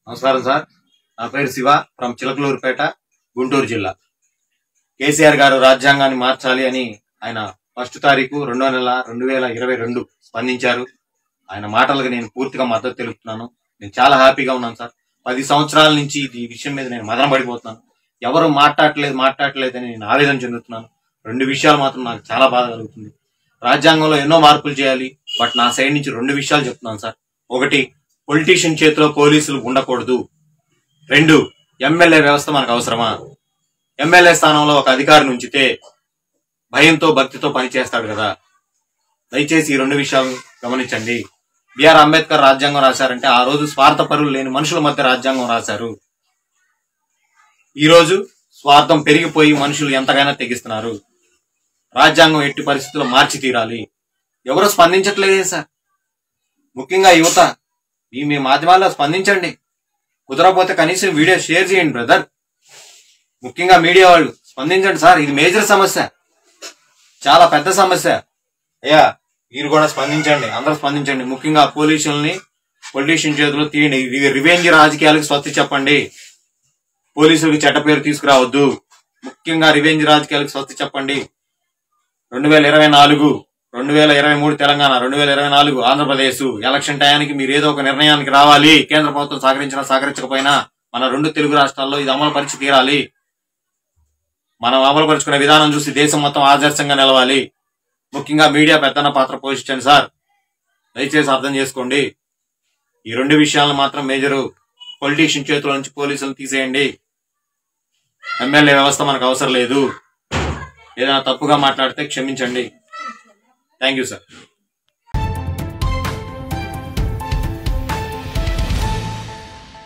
నమస్కారం సార్ నా పేరు శివ ఫ్రమ్ చిలకలూరుపేట గుంటూరు జిల్లా కేసీఆర్ గారు రాజ్యాంగాన్ని మార్చాలి అని ఆయన ఫస్ట్ తారీఖు రెండో నెల రెండు వేల ఇరవై రెండు స్పందించారు ఆయన మాటలకు నేను పూర్తిగా మద్దతు తెలుపుతున్నాను నేను చాలా హ్యాపీగా ఉన్నాను సార్ పది సంవత్సరాల నుంచి ఇది ఈ విషయం మీద నేను మదన పడిపోతున్నాను ఎవరు మాట్లాడట్లేదు మాట్లాడట్లేదు అని నేను ఆవేదన చెందుతున్నాను రెండు విషయాలు మాత్రం నాకు చాలా బాధ కలుగుతుంది రాజ్యాంగంలో ఎన్నో మార్పులు చేయాలి బట్ నా సైడ్ నుంచి రెండు విషయాలు చెప్తున్నాను సార్ ఒకటి పొలిటీషియన్ చేతిలో పోలీసులు ఉండకూడదు రెండు ఎమ్మెల్యే వ్యవస్థ మనకు అవసరమా ఎమ్మెల్యే స్థానంలో ఒక అధికారిని ఉంచితే భయంతో భక్తితో పనిచేస్తాడు కదా దయచేసి ఈ రెండు విషయాలు గమనించండి బిఆర్ అంబేద్కర్ రాజ్యాంగం రాశారంటే ఆ రోజు స్వార్థ పరులు లేని మనుషుల మధ్య రాజ్యాంగం రాశారు ఈ రోజు స్వార్థం పెరిగిపోయి మనుషులు ఎంతగానో తెగిస్తున్నారు రాజ్యాంగం ఎట్టి పరిస్థితుల్లో మార్చి తీరాలి ఎవరు స్పందించట్లేదే సార్ ముఖ్యంగా యువత మీ మీ మాధ్యమాల్లో స్పందించండి కుదరకపోతే కనీసం వీడియో షేర్ చేయండి బ్రదర్ ముఖ్యంగా మీడియా వాళ్ళు స్పందించండి సార్ ఇది మేజర్ సమస్య చాలా పెద్ద సమస్య అయ్యా మీరు కూడా స్పందించండి అందరూ స్పందించండి ముఖ్యంగా పోలీసుల్ని పొలిటీషియన్ చేతులు తీయండి ఇది రివెంజ్ రాజకీయాలకు స్వస్తి చెప్పండి పోలీసులకు చెడ్డ పేరు తీసుకురావద్దు ముఖ్యంగా రివెంజ్ రాజకీయాలకు స్వస్తి చెప్పండి రెండు వేల ఇరవై నాలుగు రెండు వేల ఇరవై మూడు తెలంగాణ రెండు వేల ఇరవై నాలుగు ఆంధ్రప్రదేశ్ ఎలక్షన్ టయానికి మీరు ఏదో ఒక నిర్ణయానికి రావాలి కేంద్ర ప్రభుత్వం సహకరించినా సహకరించకపోయినా మన రెండు తెలుగు రాష్ట్రాల్లో ఇది అమలు పరిచి తీరాలి మనం అమలు పరుచుకునే విధానం చూసి దేశం మొత్తం ఆదర్శంగా నిలవాలి ముఖ్యంగా మీడియా పెద్దన్న పాత్ర పోషించండి సార్ దయచేసి అర్థం చేసుకోండి ఈ రెండు విషయాలను మాత్రం మేజరు పొలిటీషియన్ చేతుల నుంచి పోలీసులను తీసేయండి ఎమ్మెల్యే వ్యవస్థ మనకు అవసరం లేదు ఏదైనా తప్పుగా మాట్లాడితే క్షమించండి థ్యాంక్ యూ సార్